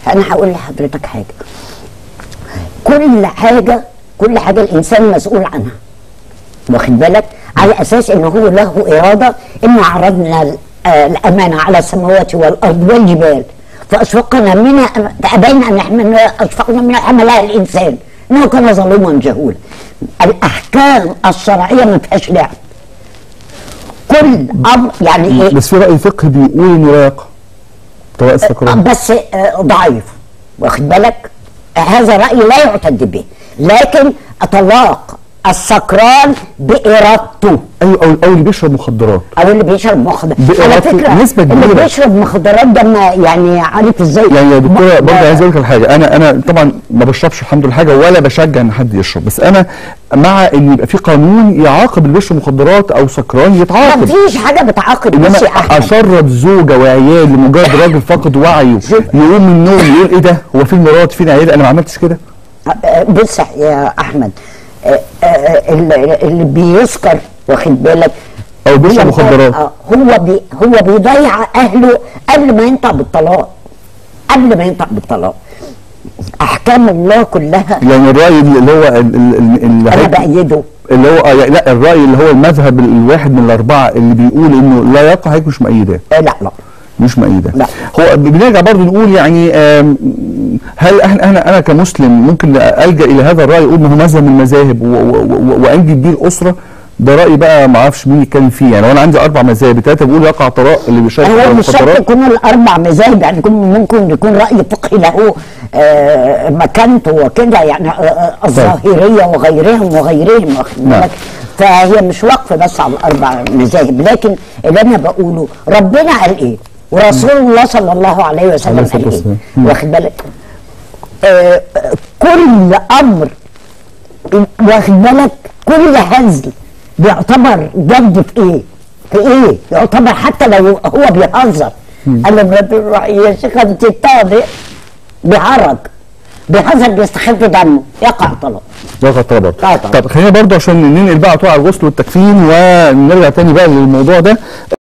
انا هقول لحضرتك حاجه كل حاجه كل حاجه الانسان مسؤول عنها واخد بالك على اساس ان هو له اراده ان عرضنا ال- آه، الامانه على السماوات والارض والجبال فاشفقنا منها فابينا ان نحمل اشفقنا منها حملها الانسان انه كان ظلوما جهولا الاحكام الشرعيه ما فيهاش لعب كل امر يعني ايه بس في راي فقهي بيقول انه لا يقع طلاق استقرار بس آه، ضعيف واخد بالك آه، هذا رأي لا يعتد به لكن طلاق السكران بإرادته ايوه او او اللي بيشرب مخدرات او اللي بيشرب مخدرات على بإرادته فكره نسبة اللي كبيرة. بيشرب مخدرات ده ما يعني عارف ازاي يعني يا دكتوره ما- برضه عايز اقول لك على حاجه انا انا طبعا ما بشربش الحمد لله حاجه ولا بشجع ان حد يشرب بس انا مع ان يبقى في قانون يعاقب اللي بيشرب مخدرات او سكران ما يتعاقب فيش حاجه بتعاقب انما بس يا احمد اشرب زوجه وعيال لمجرد راجل فاقد وعيه يقوم من النوم يقول ايه ده هو فين مراتي فين عيالي انا ما عملتش كده آه، بص يا احمد آه، آه، اللي اللي بيسكر واخد بالك أو بيشرب هو- مخدرات. آه، هو بي هو بيضيع اهله قبل ما ينطق بالطلاق قبل ما ينطق بالطلاق احكام الله كلها يعني الراي اللي هو ال- ال- ال- اللي انا هي- بايده اللي هو آه يعني لا الراي اللي هو المذهب الواحد من الاربعه اللي بيقول انه لا يقع هيك مش مؤيداه آه، لا لا مش مؤيده لا. هو بنرجع برضه نقول يعني آم، هل احنا انا انا كمسلم ممكن الجا الى هذا الراي اقول ما هو مذهب من المذاهب و- و- و- وانجي بيه الاسره ده رايي بقى ما اعرفش مين يتكلم فيه يعني وانا عندي اربع مذاهب ثلاثه بيقولوا يقع طلاق اللي بيشارك في هو مش شرط المخدرات يكون الاربع مذاهب يعني يكون ممكن يكون راي فقهي له آه، مكانته وكده يعني آه، آه، الظاهريه وغيرهم وغيرهم واخد نعم. بالك فهي مش واقفه بس على الاربع مذاهب لكن اللي انا بقوله ربنا قال ايه ورسول الله صلى الله عليه عليه وسلم الصلاة قال ايه والسلام. مم. واخد بالك آه، آه، كل امر واخد بالك كل هزل بيعتبر جد في ايه؟ في ايه؟ يعتبر حتى لو هو بيهزر قال له مرات الروح يا شيخ انت طارق بيعرج بيهزر بيستخف دمه يقع طلاق يقع طلاق لا طبعا. طب خلينا برضه عشان ننقل بقى على طول على الغسل والتكفين ونرجع تاني بقى للموضوع ده